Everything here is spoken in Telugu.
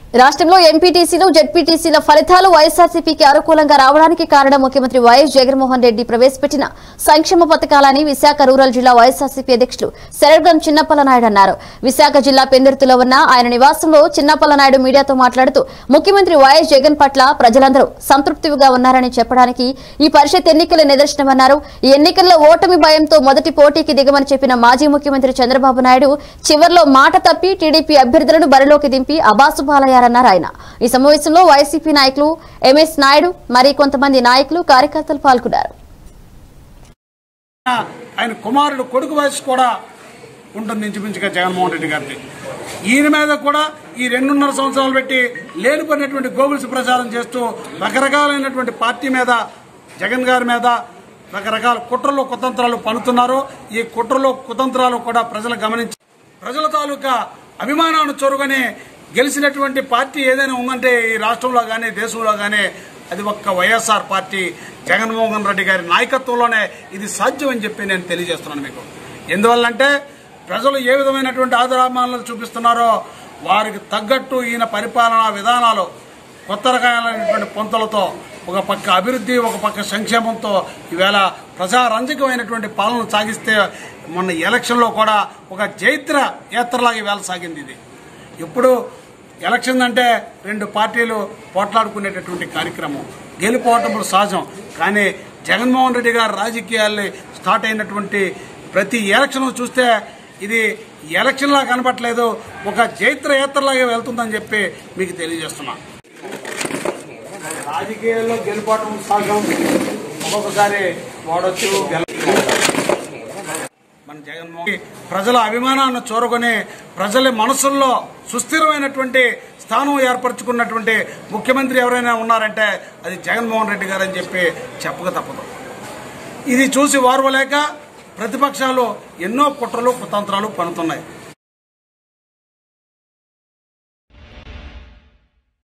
రాష్ట్రంలో ఎంపీటీసీలు జెడ్పీటీసీల ఫలితాలు వైఎస్ఆర్సీపీకి అనుకూలంగా రావడానికి కారణం ముఖ్యమంత్రి వైఎస్ జగన్మోహన్ రెడ్డి ప్రవేశపెట్టిన సంక్షేమ పథకాలని విశాఖ రూరల్ జిల్లా వైఎస్ఆర్సీపీ అధ్యక్షులు శరగం చిన్నప్పలనాయుడు అన్నారు విశాఖ జిల్లా పెందుర్తిలో ఉన్న ఆయన నివాసంలో చిన్నప్పలనాయుడు మీడియాతో మాట్లాడుతూ ముఖ్యమంత్రి వైఎస్ జగన్ పట్ల ప్రజలందరూ సంతృప్తిగా ఉన్నారని చెప్పడానికి ఈ పరిషత్ ఎన్నికల నిదర్శనమన్నారు ఈ ఎన్నికల్లో ఓటమి భయంతో మొదటి పోటీకి దిగమని చెప్పిన మాజీ ముఖ్యమంత్రి చంద్రబాబు నాయుడు చివర్లో మాట తప్పి టీడీపీ అభ్యర్థులను బరిలోకి దింపి అబాసుపాలయ్యారన్నారు ఆయన ఈ సమావేశంలో వైసీపీ నాయకులు ఎంఎస్ నాయుడు మరి కొంతమంది నాయకులు కార్యకర్తలు పాల్గొన్నారు ఆయన కుమారుడు కొడుకు వయసు కూడా ఉంటుంది ఇంచుమించుగా జగన్మోహన్ రెడ్డి గారిది ఈయన మీద కూడా ఈ రెండున్నర సంవత్సరాలు పెట్టి లేనిపోయినటువంటి గోగుల్స్ ప్రచారం చేస్తూ రకరకాలైనటువంటి పార్టీ మీద జగన్ గారి మీద రకరకాల కుట్రలు కుతంత్రాలు పనుతున్నారు ఈ కుట్రలు కుతంత్రాలు కూడా ప్రజలు గమనించి ప్రజల తాలూకా అభిమానాన్ని చొరుగని గెలిచినటువంటి పార్టీ ఏదైనా ఉందంటే ఈ రాష్ట్రంలో కానీ దేశంలో కానీ అది ఒక్క వైఎస్ఆర్ పార్టీ జగన్మోహన్ రెడ్డి గారి నాయకత్వంలోనే ఇది సాధ్యం అని చెప్పి నేను తెలియజేస్తున్నాను మీకు ఎందువల్లంటే ప్రజలు ఏ విధమైనటువంటి ఆదరామానాలు చూపిస్తున్నారో వారికి తగ్గట్టు ఈయన పరిపాలనా విధానాలు కొత్త రకాలైనటువంటి పొంతలతో ఒక పక్క అభివృద్ధి ఒక పక్క సంక్షేమంతో ఈవేళ ప్రజారంజకమైనటువంటి పాలన సాగిస్తే మొన్న ఎలక్షన్లో కూడా ఒక జైత్ర యాత్రలాగా ఈవేళ సాగింది ఇది ఇప్పుడు ఎలక్షన్ అంటే రెండు పార్టీలు పోట్లాడుకునేటటువంటి కార్యక్రమం గెలుపోవటములు సహజం కానీ జగన్మోహన్ రెడ్డి గారు రాజకీయాల్ని స్టార్ట్ అయినటువంటి ప్రతి ఎలక్షన్ చూస్తే ఇది ఎలక్షన్లా కనపట్లేదు ఒక జైత్ర యాత్రలాగా వెళ్తుందని చెప్పి మీకు తెలియజేస్తున్నాను రాజకీయాల్లో గెలుపోవటం సహజం ఒక్కొక్కసారి వాడొచ్చు గెల మన జగన్మోహన్ ప్రజల అభిమానాన్ని చూరగొని ప్రజల మనసుల్లో సుస్థిరమైనటువంటి స్థానం ఏర్పరచుకున్నటువంటి ముఖ్యమంత్రి ఎవరైనా ఉన్నారంటే అది జగన్మోహన్ రెడ్డి గారు అని చెప్పి చెప్పక తప్పదు ఇది చూసి వారవలేక ప్రతిపక్షాలు ఎన్నో కుట్రలు కుతంత్రాలు పనుతున్నాయి